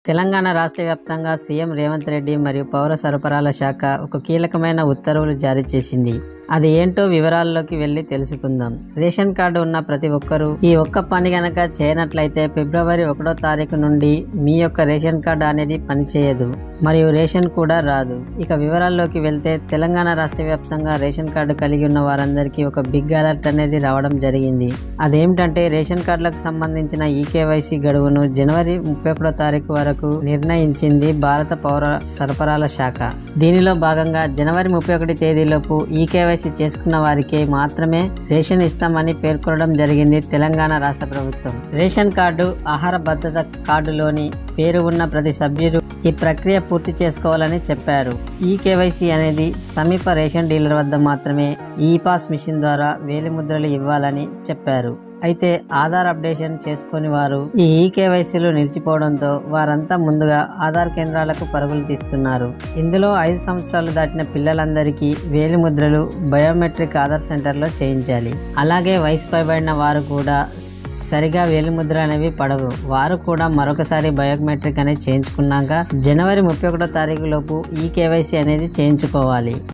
తెలంగాణ రాష్ట్ర వ్యాప్తంగా సీఎం రేవంత్ రెడ్డి మరియు పౌర సరఫరాల శాఖ ఒక కీలకమైన ఉత్తర్వులు జారీ చేసింది అది ఏంటో వివరాల్లోకి వెళ్ళి తెలుసుకుందాం రేషన్ కార్డు ఉన్న ప్రతి ఒక్కరూ ఈ ఒక్క పని గనక చేయనట్లయితే ఫిబ్రవరి ఒకటో తారీఖు నుండి మీ యొక్క రేషన్ కార్డు అనేది పనిచేయదు మరియు రేషన్ కూడా రాదు ఇక వివరాల్లోకి వెళ్తే తెలంగాణ రాష్ట్ర వ్యాప్తంగా రేషన్ కార్డు కలిగి ఉన్న వారందరికీ ఒక బిగ్ అలర్ట్ అనేది రావడం జరిగింది అదేమిటంటే రేషన్ కార్డులకు సంబంధించిన ఈకేవైసీ గడువును జనవరి ముప్పై ఒకటో తారీఖు వరకు నిర్ణయించింది భారత పౌర సరఫరాల శాఖ దీనిలో భాగంగా జనవరి ముప్పై ఒకటి తేదీలోపు ఈకేవైసీ చేసుకున్న వారికి మాత్రమే రేషన్ ఇస్తామని పేర్కొనడం జరిగింది తెలంగాణ రాష్ట్ర ప్రభుత్వం రేషన్ కార్డు ఆహార భద్రత కార్డులోని పేరు ఉన్న ప్రతి సభ్యుడు ఈ ప్రక్రియ పూర్తి చేసుకోవాలని చెప్పారు ఈ కేవైసీ అనేది సమీప రేషన్ డీలర్ వద్ద మాత్రమే ఈ పాస్ మిషన్ ద్వారా వేలిముద్రలు ఇవ్వాలని చెప్పారు అయితే ఆధార్ అప్డేషన్ చేసుకుని వారు ఈ ఈకేవైసీలు నిలిచిపోవడంతో వారంతా ముందుగా ఆధార్ కేంద్రాలకు పరుగులు తీస్తున్నారు ఇందులో ఐదు సంవత్సరాలు దాటిన పిల్లలందరికీ వేలిముద్రలు బయోమెట్రిక్ ఆధార్ సెంటర్లో చేయించాలి అలాగే వయసు పైబడిన వారు కూడా సరిగా వేలిముద్ర అనేవి పడవు వారు కూడా మరొకసారి బయోమెట్రిక్ అనేది చేయించుకున్నాక జనవరి ముప్పై ఒకటో తారీఖు లోపు ఈ కేవైసీ అనేది చేయించుకోవాలి